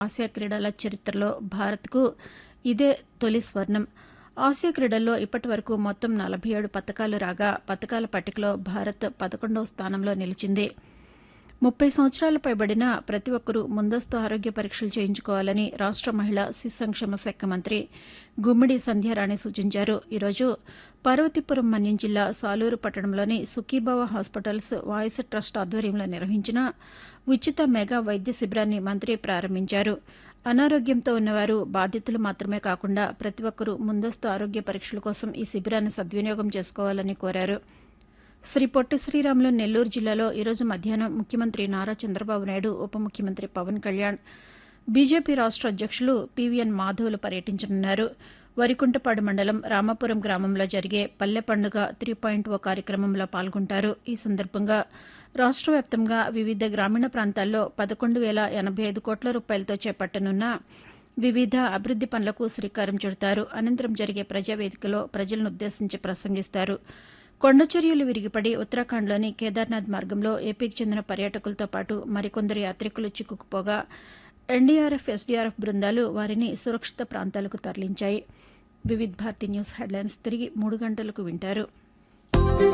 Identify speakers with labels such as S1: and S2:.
S1: Asia క్రీడల చరిత్రలో భారత్కు ఇదే తొలి స్వర్ణం ఆసియా క్రీడల్లో ఇప్పటి వరకు మొత్తం నలభై ఏడు పతకాలు రాగా పతకాల పట్టికలో భారత్ పదకొండవ స్థానంలో నిలిచింది ముప్పై సంవత్సరాలు పైబడిన ప్రతి ఒక్కరూ ముందస్తు ఆరోగ్య పరీక్షలు చేయించుకోవాలని రాష్ట మహిళా శిశు సంక్షేమ శాఖ మంత్రి గుమ్మిడి సంధ్యారాణి సూచించారు ఈరోజు పార్వతీపురం మన్యం జిల్లా సాలూరు పట్టణంలోని సుఖీభావ హాస్పిటల్స్ వాయిస్ ట్రస్ట్ ఆధ్వర్యంలో నిర్వహించిన ఉచిత మెగా వైద్య శిబిరాన్ని మంత్రి ప్రారంభించారు అనారోగ్యంతో ఉన్నవారు బాధితులు మాత్రమే కాకుండా ప్రతి ఒక్కరూ ముందస్తు ఆరోగ్య పరీక్షల కోసం ఈ శిబిరాన్ని సద్వినియోగం చేసుకోవాలని కోరారు శ్రీ పొట్టి శ్రీరాములు నెల్లూరు జిల్లాలో ఈరోజు మధ్యాహ్నం ముఖ్యమంత్రి నారా చంద్రబాబు నాయుడు ఉప ముఖ్యమంత్రి పవన్ కళ్యాణ్ బీజేపీ రాష్ట అధ్యక్షులు పీవీఎన్ మాధవ్లు పర్యటించనున్నారు వరికుంటపాడు మండలం రామాపురం గ్రామంలో జరిగే పల్లె పండుగ త్రీ పాయింట్ ఓ కార్యక్రమంలో పాల్గొంటారు ఈ సందర్భంగా రాష్ట వ్యాప్తంగా వివిధ గ్రామీణ ప్రాంతాల్లో పదకొండు వేల ఎనభై ఐదు కోట్ల రూపాయలతో చేపట్టనున్న వివిధ అభివృద్ది పనులకు శ్రీకారం చుడతారు అనంతరం జరిగే ప్రజావేదికలో ప్రజలను ఉద్దేశించి ప్రసంగిస్తారు కొండచర్యలు విరిగిపడి ఉత్తరాఖండ్లోని కేదార్నాథ్ మార్గంలో ఏపీకి చెందిన పర్యాటకులతో పాటు మరికొందరు యాత్రికులు చిక్కుకుపోగా ఎన్డీఆర్ఎఫ్ ఎస్డీఆర్ఎఫ్ బృందాలు వారిని సురక్షిత ప్రాంతాలకు తరలించాయి వివిధ్ భారతి న్యూస్ హెడ్లైన్స్ తిరిగి మూడు గంటలకు వింటారు